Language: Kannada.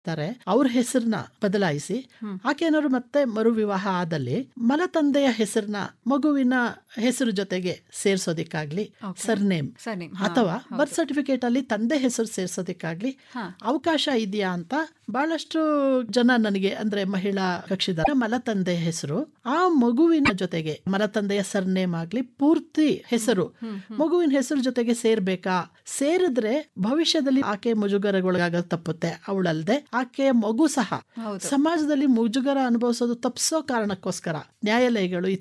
ತಾರೆ ಅವ್ರ ಹೆಸರನ್ನ ಬದಲಾಯಿಸಿ ಆಕೆ ಏನಾದ್ರು ಮತ್ತೆ ಮರು ವಿವಾಹ ಆದಲ್ಲಿ ಮಲತಂದೆಯ ಹೆಸರನ್ನ ಮಗುವಿನ ಹೆಸರು ಜೊತೆಗೆ ಸೇರ್ಸೋದಿಕ್ಕಾಗ್ಲಿ ಸರ್ನೇಮ್ Surname, ಅಥವಾ ಬರ್ತ್ ಸರ್ಟಿಫಿಕೇಟ್ ಅಲ್ಲಿ ತಂದೆ ಹೆಸರು ಸೇರ್ಸೋದಿಕ್ಕಾಗ್ಲಿ ಅವಕಾಶ ಇದೆಯಾ ಅಂತ ಬಹಳಷ್ಟು ಜನ ನನಗೆ ಅಂದ್ರೆ ಮಹಿಳಾ ಕಕ್ಷಿದಾರ ಮಲತಂದೆ ಹೆಸರು ಆ ಮಗುವಿನ ಜೊತೆಗೆ ಮಲತಂದೆಯ ಸರ್ನೇಮ್ ಆಗ್ಲಿ ಪೂರ್ತಿ ಹೆಸರು ಮಗುವಿನ ಹೆಸರು ಜೊತೆಗೆ ಸೇರ್ಬೇಕಾ ಸೇರಿದ್ರೆ ಭವಿಷ್ಯದಲ್ಲಿ ಆಕೆ ಮುಜುಗರಗೊಳಗಾಗೋದು ತಪ್ಪುತ್ತೆ ಅವಳಲ್ದೆ ಆಕೆಯ ಮಗು ಸಹ ಸಮಾಜದಲ್ಲಿ ಮುಜುಗರ ಅನುಭವಿಸೋದು ತಪ್ಪಿಸೋ ಕಾರಣಕ್ಕೋಸ್ಕರ ನ್ಯಾಯಾಲಯಗಳು